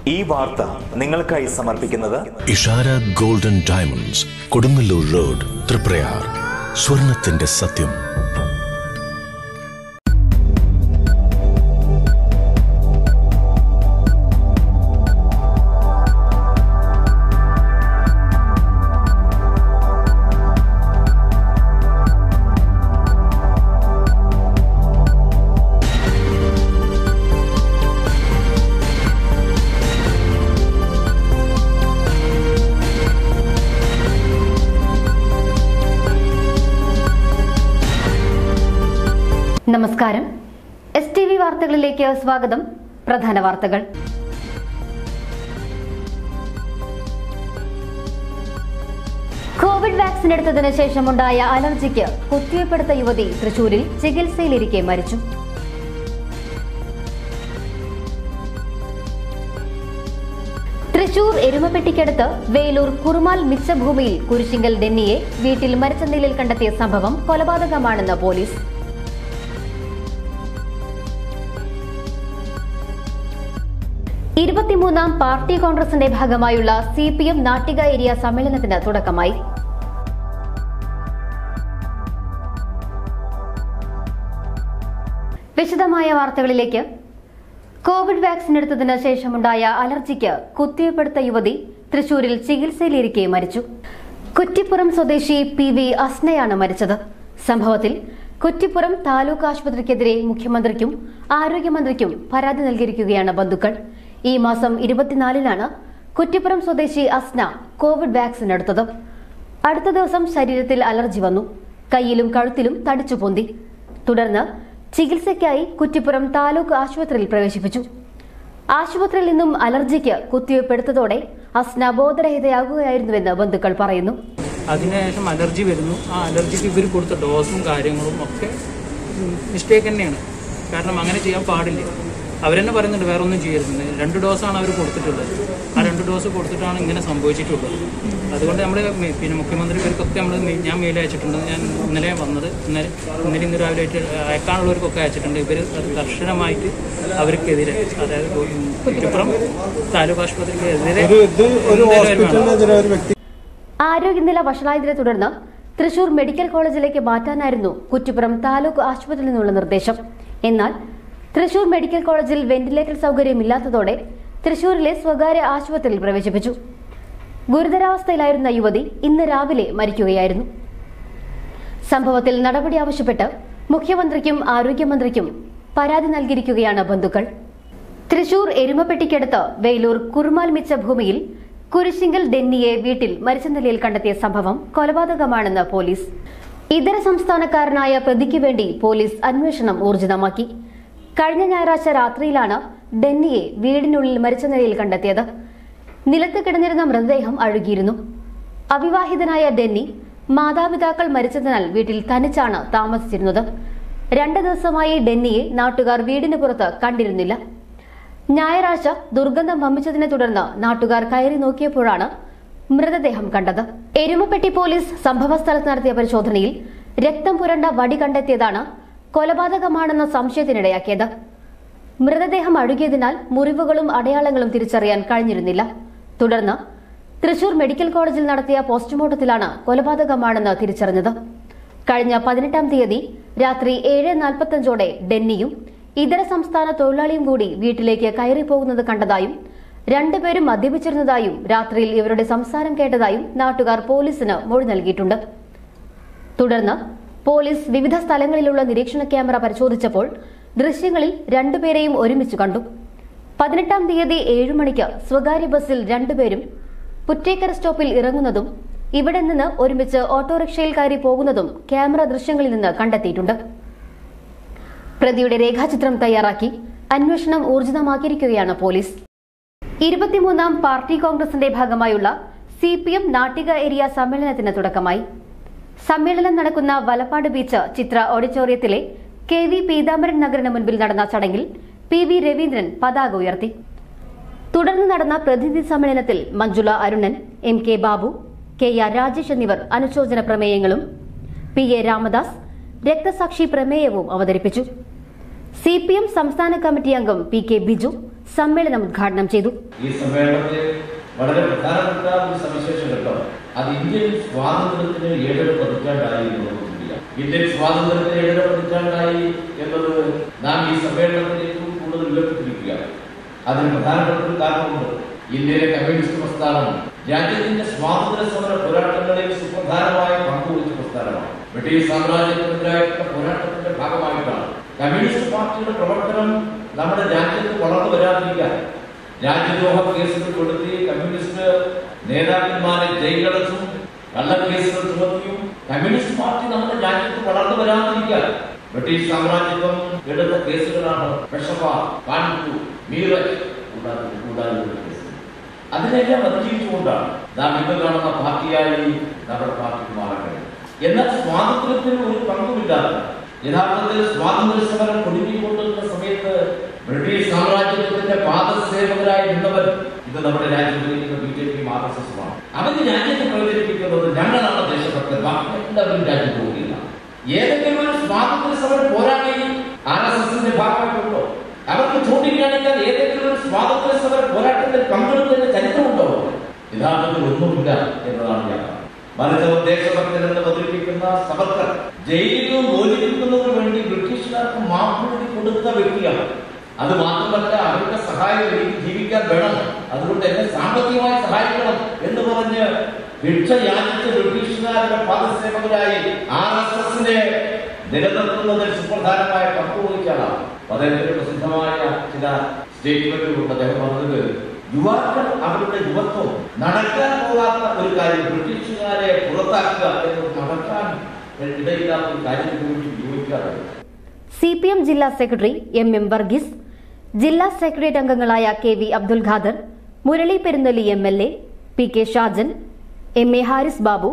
ഈ വാർത്ത നിങ്ങൾക്കായി സമർപ്പിക്കുന്നത് Ishara golden diamonds Kodungallur road Triprayar സ്വർണത്തിന്റെ സത്യം നമസ്കാരം എസ് ടി വി വാർത്തകളിലേക്ക് സ്വാഗതം പ്രധാന വാർത്തകൾ കോവിഡ് വാക്സിൻ എടുത്തതിന് ശേഷമുണ്ടായ അലർജിക്ക് കുത്തിവയ്പ്പെടുത്ത യുവതി തൃശൂരിൽ ചികിത്സയിലിരിക്കെ മരിച്ചു തൃശൂർ എരുമപ്പെട്ടിക്കടുത്ത് വേലൂർ കുറുമാൽ മിച്ചഭൂമിയിൽ കുരിശിങ്കൽ ഡെന്നിയെ വീട്ടിൽ മരിച്ച നിലയിൽ കണ്ടെത്തിയ സംഭവം കൊലപാതകമാണെന്ന് പോലീസ് ഇരുപത്തിമൂന്നാം പാർട്ടി കോൺഗ്രസിന്റെ ഭാഗമായുള്ള C P M Nattika area സമ്മേളനത്തിന് തുടക്കമായി വിശദമായ വാർത്തകളിലേക്ക് കോവിഡ് വാക്സിൻ എടുത്തതിന് ശേഷമുണ്ടായ അലർജിക്ക് കുത്തിവയ്പ്പെടുത്ത യുവതി തൃശൂരിൽ ചികിത്സയിലിരിക്കെ മരിച്ചു കുറ്റിപ്പുറം സ്വദേശി പി വി അസ്നയാണ് മരിച്ചത് സംഭവത്തിൽ കുറ്റിപ്പുറം താലൂക്ക് ആശുപത്രിക്കെതിരെ മുഖ്യമന്ത്രിക്കും ആരോഗ്യമന്ത്രിക്കും പരാതി നൽകിയിരിക്കുകയാണ് ബന്ധുക്കൾ ഈ മാസം ഇരുപത്തിനാലിനാണ് കുറ്റിപ്പുറം സ്വദേശി അസ്ന കോവിഡ് വാക്സിൻ എടുത്തത് അടുത്ത ദിവസം ശരീരത്തിൽ അലർജി വന്നു കൈയിലും കഴുത്തിലും തടിച്ചു പൊന്തി തുടർന്ന് ചികിത്സയ്ക്കായി കുറ്റിപ്പുറം താലൂക്ക് ആശുപത്രിയിൽ പ്രവേശിപ്പിച്ചു ആശുപത്രിയിൽ നിന്നും അലർജിക്ക് കുത്തിവയ്പ്പെടുത്തതോടെ അസ്ന ബോധരഹിതയാകുകയായിരുന്നുവെന്ന് ബന്ധുക്കൾ പറയുന്നു അതിനുശേഷം അലർജി വരുന്നു ആ അലർജിക്ക് ഇവർ കൊടുത്ത ഡോസും കാര്യങ്ങളും ഒക്കെ മിസ്റ്റേക്ക് തന്നെയാണ് കാരണം അങ്ങനെ ചെയ്യാൻ പാടില്ല അവരെന്നെ പറയുന്നുണ്ട് വേറെ ഒന്നും ചെയ്യരുതെന്ന് രണ്ട് ഡോസാണ് അവർ കൊടുത്തിട്ടുള്ളത് ആ രണ്ട് ഡോസ് കൊടുത്തിട്ടാണ് ഇങ്ങനെ സംഭവിച്ചിട്ടുള്ളത് അതുകൊണ്ട് നമ്മൾ പിന്നെ മുഖ്യമന്ത്രി ഇവർക്കൊക്കെ നമ്മൾ ഞാൻ മെയിൽ അയച്ചിട്ടുണ്ട് ഞാൻ ഇന്നലെ വന്നത് ഇന്നലെ ഇന്നലെ ഇന്ന് രാവിലെ ആയിട്ട് അയക്കാനുള്ളവർക്കൊക്കെ അയച്ചിട്ടുണ്ട് ഇവർ അത് കർശനമായിട്ട് അവർക്കെതിരെ അതായത് കുറ്റിപ്പുറം താലൂക്ക് ആശുപത്രിക്കെതിരെ വരുവാണ്. ആരോഗ്യനില വഷളായതിനെ തുടർന്ന് തൃശൂർ മെഡിക്കൽ കോളേജിലേക്ക് മാറ്റാനായിരുന്നു കുറ്റിപ്പുറം താലൂക്ക് ആശുപത്രിയിൽ നിന്നുള്ള നിർദ്ദേശം എന്നാൽ തൃശൂർ മെഡിക്കൽ കോളേജിൽ വെന്റിലേറ്റർ സൗകര്യമില്ലാത്തതോടെ തൃശൂരിലെ സ്വകാര്യ ആശുപത്രിയിൽ പ്രവേശിപ്പിച്ചു ഗുരുതരാവസ്ഥയിലായിരുന്ന യുവതി ഇന്ന് രാവിലെ മരിക്കുകയായിരുന്നു സംഭവത്തിൽ നടപടി ആവശ്യപ്പെട്ട് മുഖ്യമന്ത്രിക്കും ആരോഗ്യമന്ത്രിക്കും പരാതി നൽകിയിരിക്കുകയാണ് ബന്ധുക്കൾ തൃശൂർ എരുമപ്പെട്ടിക്കടുത്ത് വേലൂർ കുറുമാൽ മിച്ച ഭൂമിയിൽ കുരിശിങ്കൽ ഡെന്നിയെ വീട്ടിൽ മരിച്ച നിലയിൽ കണ്ടെത്തിയ സംഭവം കൊലപാതകമാണെന്ന് പോലീസ് ഇതര സംസ്ഥാനക്കാരനായ പ്രതിക്ക് വേണ്ടി പോലീസ് അന്വേഷണം ഊർജിതമാക്കി കഴിഞ്ഞ ഞായറാഴ്ച രാത്രിയിലാണ് ഡെന്നിയെ വീടിനുള്ളിൽ മരിച്ച നിലയിൽ കണ്ടെത്തിയത് നിലത്ത് കിടന്നിരുന്ന മൃതദേഹം അഴുകിയിരുന്നു അവിവാഹിതനായ ഡെന്നി മാതാപിതാക്കൾ മരിച്ചതിനാൽ വീട്ടിൽ തനിച്ചാണ് താമസിച്ചിരുന്നത് രണ്ട് ദിവസമായി ഡെന്നിയെ നാട്ടുകാർ വീടിന് പുറത്ത് കണ്ടിരുന്നില്ല ഞായറാഴ്ച ദുർഗന്ധം വമിച്ചതിനെ തുടർന്ന് നാട്ടുകാർ കയറി നോക്കിയപ്പോഴാണ് മൃതദേഹം കണ്ടത് എരുമപ്പെട്ടി പോലീസ് സംഭവസ്ഥലത്ത് നടത്തിയ പരിശോധനയിൽ രക്തം പുരണ്ട വടി കണ്ടെത്തിയതാണ് കൊലപാതകമാണെന്ന സംശയത്തിനിടയാക്കിയത് മൃതദേഹം അഴുകിയതിനാൽ മുറിവുകളും അടയാളങ്ങളും തിരിച്ചറിയാൻ കഴിഞ്ഞിരുന്നില്ല തുടർന്ന് തൃശൂർ മെഡിക്കൽ കോളേജിൽ നടത്തിയ പോസ്റ്റ്മോർട്ടത്തിലാണ് കൊലപാതകമാണെന്ന് തിരിച്ചറിഞ്ഞത് കഴിഞ്ഞ പതിനെട്ടാം തീയതി രാത്രി ഏഴ് നാൽപ്പത്തഞ്ചോടെ ഡെന്നിയും ഇതര സംസ്ഥാന തൊഴിലാളിയും കൂടി വീട്ടിലേക്ക് കയറി പോകുന്നത് കണ്ടതായും രണ്ടുപേരും മദ്യപിച്ചിരുന്നതായും രാത്രിയിൽ ഇവരുടെ സംസാരം കേട്ടതായും നാട്ടുകാർ പോലീസിന് മൊഴി നൽകിയിട്ടുണ്ട് തുടർന്ന് പോലീസ് വിവിധ സ്ഥലങ്ങളിലുള്ള നിരീക്ഷണ ക്യാമറ പരിശോധിച്ചപ്പോൾ ദൃശ്യങ്ങളിൽ രണ്ടുപേരെയും ഒരുമിച്ച് കണ്ടു പതിനെട്ടാം തീയതി ഏഴു മണിക്ക് സ്വകാര്യ ബസ്സിൽ രണ്ടുപേരും പുറ്റേക്കര സ്റ്റോപ്പിൽ ഇറങ്ങുന്നതും ഇവിടെ നിന്ന് ഒരുമിച്ച് ഓട്ടോറിക്ഷയിൽ കയറി പോകുന്നതും ക്യാമറ ദൃശ്യങ്ങളിൽ നിന്ന് കണ്ടെത്തിയിട്ടുണ്ട് പ്രതിയുടെ രേഖാചിത്രം തയ്യാറാക്കി അന്വേഷണം ഊർജിതമാക്കിയിരിക്കുകയാണ് പോലീസ് ഇരുപത്തിമൂന്നാം പാർട്ടി കോൺഗ്രസിന്റെ ഭാഗമായുള്ള C P M Nattika area സമ്മേളനത്തിന് തുടക്കമായി സമ്മേളനം നടക്കുന്ന വലപ്പാട് ബീച്ച് ചിത്ര ഓഡിറ്റോറിയത്തിലെ കെ വി പീതാംബരൻ നഗറിന് മുൻപിൽ നടന്ന ചടങ്ങിൽ പി വി രവീന്ദ്രൻ പതാക ഉയർത്തി തുടർന്ന് നടന്ന പ്രതിനിധി സമ്മേളനത്തിൽ Manjula Arunan M K Babu K R Rajesh എന്നിവർ അനുശോചന പ്രമേയങ്ങളും പി എ രാമദാസ് രക്തസാക്ഷി പ്രമേയവും അവതരിപ്പിച്ചു സി പി എം സംസ്ഥാന കമ്മിറ്റി അംഗം പി കെ ബിജു സമ്മേളനം ഉദ്ഘാടനം ചെയ്തു ഈ സമ്മേളനത്തിൽ വളരെ പ്രധാനപ്പെട്ട ഒരു സവിശേഷ ഘട്ടം അത് ഇന്ത്യൻ സ്വാതന്ത്ര്യത്തിന് ഏഴര പതിറ്റാണ്ടായി എന്നുള്ളത് കൂടിയാണ് ഇന്ത്യൻ സ്വാതന്ത്ര്യത്തിന് ഏഴര പതിറ്റാണ്ടായി എന്നത് നാം ഈ സമ്മേളനത്തിൽ ഏറ്റവും കൂടുതൽ ഉയർത്തിപ്പിടിക്കുകയാണ് അതിന് പ്രധാനപ്പെട്ട ഒരു കാരണമുണ്ട് ഇന്ത്യയിലെ കമ്മ്യൂണിസ്റ്റ് പ്രസ്ഥാനം രാജ്യത്തിന്റെ സ്വാതന്ത്ര്യ സമര പോരാട്ടങ്ങളിൽ സുപ്രധാനമായ പങ്കുവഹിച്ച പ്രസ്ഥാനമാണ് ബ്രിട്ടീഷ് സാമ്രാജ്യത്തിനെതിരായിട്ടുള്ള പോരാട്ടത്തിന്റെ ഭാഗമായിട്ടാണ് കമ്മ്യൂണിസ്റ്റ് പാർട്ടിയുടെ പ്രവർത്തനം നമ്മുടെ രാജ്യത്ത് വളർന്നു വരാതിരിക്കാൻ രാജ്യദ്രോഹ കേസുകൾ കൊടുത്തി കമ്മ്യൂണിസ്റ്റ് നേതാക്കന്മാരെ ജയിലടച്ചും കള്ളക്കേസുകൾ ചുമത്തിയും കമ്മ്യൂണിസ്റ്റ് പാർട്ടി നമ്മുടെ രാജ്യത്ത് വളർന്നു വരാതിരിക്കാൻ ബ്രിട്ടീഷ് സാമ്രാജ്യത്വം എടുത്ത കേസുകളാണ് പെഷവ കാൺപൂർ മീററ്റ് കൂടാതെ കൂടാതെ കേസുകൾ അതിനെല്ലാം അതിജീവിച്ചുകൊണ്ടാണ് നാം ഇന്ന് കാണുന്ന പാർട്ടിയായി നമ്മുടെ പാർട്ടിക്ക് മാറേണ്ടത് എന്നാൽ സ്വാതന്ത്ര്യത്തിന് ഒരു പങ്കുമില്ലാത്ത യഥാർത്ഥത്തിൽ സ്വാതന്ത്ര്യ സമരം കൊടുക്കിക്കൊണ്ടിരുന്ന സമയത്ത് ബ്രിട്ടീഷ് സാമ്രാജ്യത്തിന്റെ പാദസേവകരായി നിന്നവർ ഇത് നമ്മുടെ രാജ്യം ഭരിക്കുന്ന ബി ജെ പിയും ആർ എസ് എസുമാണ് അവര് രാജ്യത്തെ പ്രചരിപ്പിക്കുന്നത് ഞങ്ങളാണ് ദേശഭക്തർ ബാക്കി എല്ലാവരും രാജ്യം പോവുകയില്ല ഏതെങ്കിലും ഒരു സ്വാതന്ത്ര്യ സമര പോരാളി ആർ എസ് എസിന്റെ ഭാഗമായിട്ടുണ്ടോ അവർക്ക് ചൂണ്ടിക്കാണിക്കാൻ ഏതെങ്കിലും ഒരു സ്വാതന്ത്ര്യ സമര പോരാട്ടത്തിൽ പങ്കെടുത്തതിന്റെ ചരിത്രമുണ്ടോ യഥാർത്ഥത്തിൽ ഒന്നുമില്ല എന്നതാണ് യാത്ര മറിച്ച് അവർ ദേശഭക്തരെന്ന് അവതരിപ്പിക്കുന്ന സവർക്കർ ജയിലിൽ മോചിപ്പിക്കുന്നതിന് വേണ്ടി ബ്രിട്ടീഷുകാർക്ക് മാപ്പുകൂടി കൊടുത്ത വ്യക്തിയാണ് അത് മാത്രമല്ല അവരുടെ സഹായം എനിക്ക് ജീവിക്കാൻ വേണം അതുകൊണ്ട് എന്നെ സാമ്പത്തികമായി സഹായിക്കണം എന്ന് പറഞ്ഞ് ഭിക്ഷ യാചിച്ച് ബ്രിട്ടീഷുകാരുടെ പാദസേവകരായി ആർ എസ് എസിനെ നിലനിർത്തുന്നതിൽ സുപ്രധാനമായ പങ്ക് വഹിച്ച ആളാണ് അദ്ദേഹത്തിന്റെ പ്രസിദ്ധമായ ചില സ്റ്റേറ്റ്മെന്റുകളുണ്ട് അദ്ദേഹം പറഞ്ഞത് യുവാക്കൾ അവരുടെ യുവത്വം നടക്കാൻ പോകാത്ത ഒരു കാര്യം ബ്രിട്ടീഷുകാരെ പുറത്താക്കുക എന്നത് നടക്കാൻ ഇടയില്ലാത്ത ഒരു കാര്യത്തിന് വേണ്ടി ഉപയോഗിക്കാറുണ്ട് സി പി എം ജില്ലാ സെക്രട്ടറി എം എം വർഗീസ് ജില്ലാ സെക്രട്ടേറിയറ്റ് അംഗങ്ങളായ K V Abdul Khader Murali Perunnali M L A P K Shajan M A Haris Babu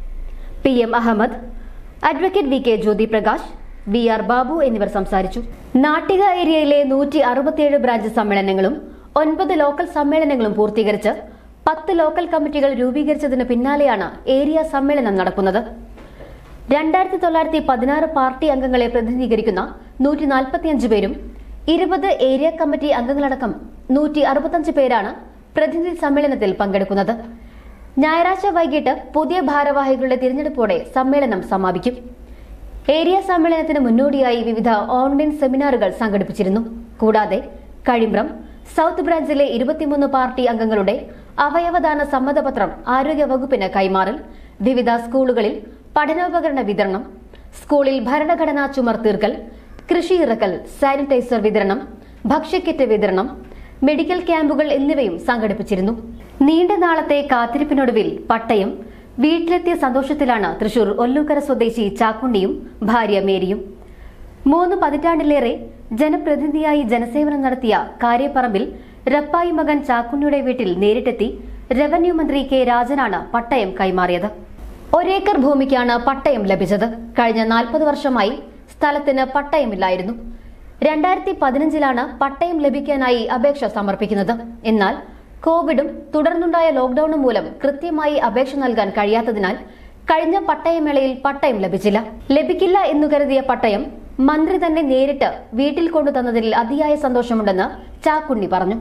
P M Ahammed advocate V K Jyothi Prakash V R Babu എന്നിവർ സംസാരിച്ചു നാട്ടിക ഏരിയയിലെ നൂറ്റി അറുപത്തിയേഴ് ബ്രാഞ്ച് സമ്മേളനങ്ങളും ഒൻപത് ലോക്കൽ സമ്മേളനങ്ങളും പൂർത്തീകരിച്ച് പത്ത് ലോക്കൽ കമ്മിറ്റികൾ രൂപീകരിച്ചതിന് പിന്നാലെയാണ് ഏരിയ സമ്മേളനം നടക്കുന്നത് രണ്ടായിരത്തി തൊള്ളായിരത്തി പതിനാറ് പാർട്ടി അംഗങ്ങളെ പ്രതിനിധീകരിക്കുന്ന നൂറ്റി നാൽപ്പത്തിയഞ്ച് പേരും ഇരുപത് ഏരിയ കമ്മിറ്റി അംഗങ്ങളടക്കം നൂറ്റി അറുപത്തഞ്ച് പേരാണ് പ്രതിനിധി സമ്മേളനത്തിൽ പങ്കെടുക്കുന്നത് ഞായറാഴ്ച വൈകിട്ട് പുതിയ ഭാരവാഹികളുടെ തിരഞ്ഞെടുപ്പോടെ സമ്മേളനം സമാപിക്കും ഏരിയ സമ്മേളനത്തിന് മുന്നോടിയായി വിവിധ ഓൺലൈൻ സെമിനാറുകൾ സംഘടിപ്പിച്ചിരുന്നു കൂടാതെ കഴിമ്പ്രം സൗത്ത് ബ്രാഞ്ചിലെ ഇരുപത്തിമൂന്ന് പാർട്ടി അംഗങ്ങളുടെ അവയവദാന സമ്മതപത്രം ആരോഗ്യ വകുപ്പിന് കൈമാറൽ വിവിധ സ്കൂളുകളിൽ പഠനോപകരണ വിതരണം സ്കൂളിൽ ഭരണഘടനാ ചുമർ തീർക്കൽ കൃഷി ഇറക്കൽ സാനിറ്റൈസർ വിതരണം ഭക്ഷ്യക്കിറ്റ് വിതരണം മെഡിക്കൽ ക്യാമ്പുകൾ എന്നിവയും സംഘടിപ്പിച്ചിരുന്നു നീണ്ട നാളത്തെ കാത്തിരിപ്പിനൊടുവിൽ പട്ടയം വീട്ടിലെത്തിയ സന്തോഷത്തിലാണ് തൃശൂർ ഒല്ലൂക്കര സ്വദേശി ചാക്കുണ്ണിയും ഭാര്യ മേരിയും മൂന്ന് പതിറ്റാണ്ടിലേറെ ജനപ്രതിനിധിയായി ജനസേവനം നടത്തിയ കാര്യപ്പറമ്പിൽ റപ്പായി മകൻ ചാക്കുണ്ണിയുടെ വീട്ടിൽ നേരിട്ടെത്തി റവന്യൂ മന്ത്രി കെ രാജനാണ് പട്ടയം കൈമാറിയത് ഒരേക്കർ ഭൂമിക്കാണ് പട്ടയം ലഭിച്ചത് കഴിഞ്ഞ നാൽപ്പത് വർഷമായി സ്ഥലത്തിന് പട്ടയമില്ലായിരുന്നു രണ്ടായിരത്തി പതിനഞ്ചിലാണ് പട്ടയം ലഭിക്കാനായി അപേക്ഷ സമർപ്പിക്കുന്നത് എന്നാൽ കോവിഡും തുടർന്നുണ്ടായ ലോക്ഡൌണും മൂലം കൃത്യമായി അപേക്ഷ നൽകാൻ കഴിയാത്തതിനാൽ കഴിഞ്ഞ പട്ടയമേളയിൽ പട്ടയം ലഭിച്ചില്ല ലഭിക്കില്ല എന്നു കരുതിയ പട്ടയം മന്ത്രി തന്നെ നേരിട്ട് വീട്ടിൽ കൊണ്ടുതന്നതിൽ അതിയായ സന്തോഷമുണ്ടെന്ന് ചാക്കുണ്ണി പറഞ്ഞു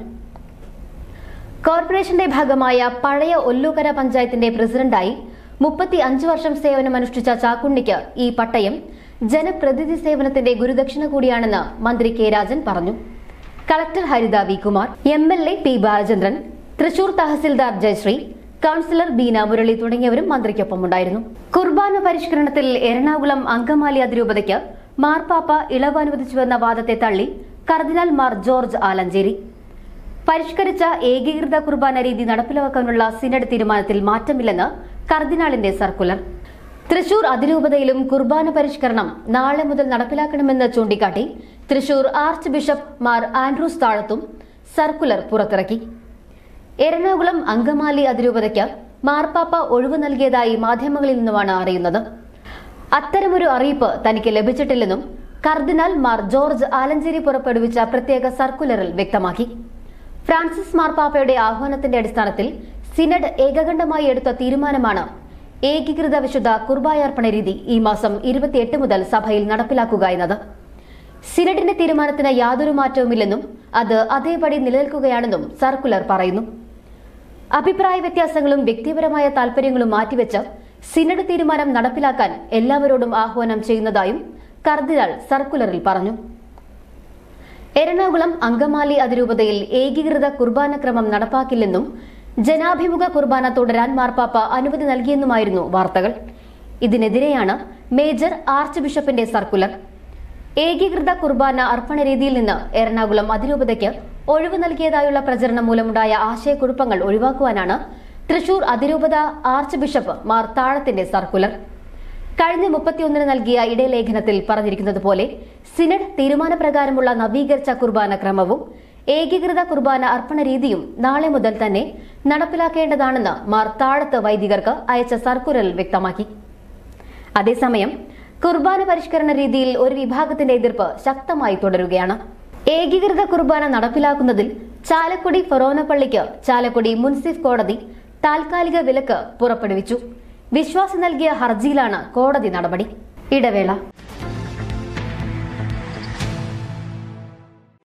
കോർപ്പറേഷന്റെ ഭാഗമായ പഴയ ഒല്ലൂക്കര പഞ്ചായത്തിന്റെ പ്രസിഡന്റായി മുപ്പത്തി അഞ്ച് വർഷം സേവനമനുഷ്ഠിച്ച ചാക്കുണ്ണിക്ക് ഈ പട്ടയം ജനപ്രതിനിധി സേവനത്തിന്റെ ഗുരുദക്ഷിണ കൂടിയാണെന്ന് മന്ത്രി കെ രാജൻ പറഞ്ഞു collector Haritha V Kumar M L A P Balachandran Thrissur tahsildar Jayasree councillor Beena Murali തുടങ്ങിയവരും മന്ത്രിക്കൊപ്പമുണ്ടായിരുന്നു കുർബാന പരിഷ്കരണത്തിൽ എറണാകുളം അങ്കമാലി അതിരൂപതയ്ക്ക് മാർപ്പാപ്പ ഇളവ് അനുവദിച്ചുവെന്ന വാദത്തെ തള്ളി കർദിനാൾ മാർ ജോർജ് ആലഞ്ചേരി പരിഷ്കരിച്ച ഏകീകൃത കുർബാന രീതി നടപ്പിലാക്കാനുള്ള സിനഡ് തീരുമാനത്തിൽ മാറ്റമില്ലെന്ന് കർദിനാളിന്റെ സർക്കുലർ തൃശൂർ അതിരൂപതയിലും കുർബാന പരിഷ്കരണം നാളെ മുതൽ നടപ്പിലാക്കണമെന്ന് ചൂണ്ടിക്കാട്ടി Thrissur archbishop Mar Andrews താഴത്തും സർക്കുലർ പുറത്തിറക്കി എറണാകുളം അങ്കമാലി അതിരൂപതയ്ക്ക് മാർപ്പാപ്പ ഒഴിവ് നൽകിയതായി മാധ്യമങ്ങളിൽ നിന്നുമാണ് അറിയുന്നത് അത്തരമൊരു അറിയിപ്പ് തനിക്ക് ലഭിച്ചിട്ടില്ലെന്നും കർദിനാൾ മാർ ജോർജ് ആലഞ്ചേരി പുറപ്പെടുവിച്ച പ്രത്യേക സർക്കുലറിൽ വ്യക്തമാക്കി ഫ്രാൻസിസ് മാർപ്പാപ്പയുടെ ആഹ്വാനത്തിന്റെ അടിസ്ഥാനത്തിൽ സിനഡ് ഏകകണ്ഠമായി എടുത്ത തീരുമാനമാണ് ഏകീകൃത വിശുദ്ധ കുർബായാർപ്പണ രീതി ഈ മാസം ഇരുപത്തിയെട്ട് മുതൽ സഭയിൽ നടപ്പിലാക്കുക എന്നത് സിനഡിന്റെ തീരുമാനത്തിന് യാതൊരു മാറ്റവുമില്ലെന്നും അത് അതേപടി നിലനിൽക്കുകയാണെന്നും സർക്കുലർ പറയുന്നു അഭിപ്രായ വ്യത്യാസങ്ങളും വ്യക്തിപരമായ താൽപര്യങ്ങളും മാറ്റിവെച്ച് സിനഡ് തീരുമാനം നടപ്പിലാക്കാൻ എല്ലാവരോടും ആഹ്വാനം ചെയ്യുന്നതായും കർദിനാൾ സർക്കുലറിൽ പറഞ്ഞു എറണാകുളം അങ്കമാലി അതിരൂപതയിൽ ഏകീകൃത കുർബാന ക്രമം നടപ്പാക്കില്ലെന്നും ജനാഭിമുഖ കുർബാന തുടരാൻ മാർപ്പാപ്പ അനുമതി നൽകിയെന്നുമായിരുന്നു വാർത്തകൾ ഇതിനെതിരെയാണ് മേജർ ആർച്ച് ബിഷപ്പിന്റെ സർക്കുലർ ഏകീകൃത കുർബാന അർപ്പണ രീതിയിൽ നിന്ന് എറണാകുളം അതിരൂപതയ്ക്ക് ഒഴിവ് നൽകിയതായുള്ള പ്രചരണം മൂലമുണ്ടായ ആശയക്കുഴപ്പങ്ങൾ ഒഴിവാക്കുവാനാണ് തൃശൂർ അതിരൂപത ആർച്ച് ബിഷപ്പ് മാർ താഴത്തിന്റെ സർക്കുലർ കഴിഞ്ഞ മുപ്പത്തിയൊന്നിന് നൽകിയ ഇടയലേഖനത്തിൽ പറഞ്ഞിരിക്കുന്നത് പോലെ സിനഡ് തീരുമാനപ്രകാരമുള്ള നവീകരിച്ച കുർബാന ക്രമവും ഏകീകൃത കുർബാന അർപ്പണ രീതിയും നാളെ മുതൽ തന്നെ നടപ്പിലാക്കേണ്ടതാണെന്ന് മാർ താഴത്ത് വൈദികർക്ക് അയച്ച സർക്കുലറിൽ വ്യക്തമാക്കി അതേസമയം കുർബാന പരിഷ്കരണ രീതിയിൽ ഒരു വിഭാഗത്തിന്റെ എതിർപ്പ് ശക്തമായി തുടരുകയാണ് ഏകീകൃത കുർബാന നടപ്പിലാക്കുന്നതിൽ ചാലക്കുടി ഫൊറോന പള്ളിക്ക് ചാലക്കുടി മുൻസിഫ് കോടതി താൽക്കാലിക വിലക്ക് പുറപ്പെടുവിച്ചു വിശ്വാസം നൽകിയ ഹർജിയിലാണ് കോടതി നടപടി ഇടവേള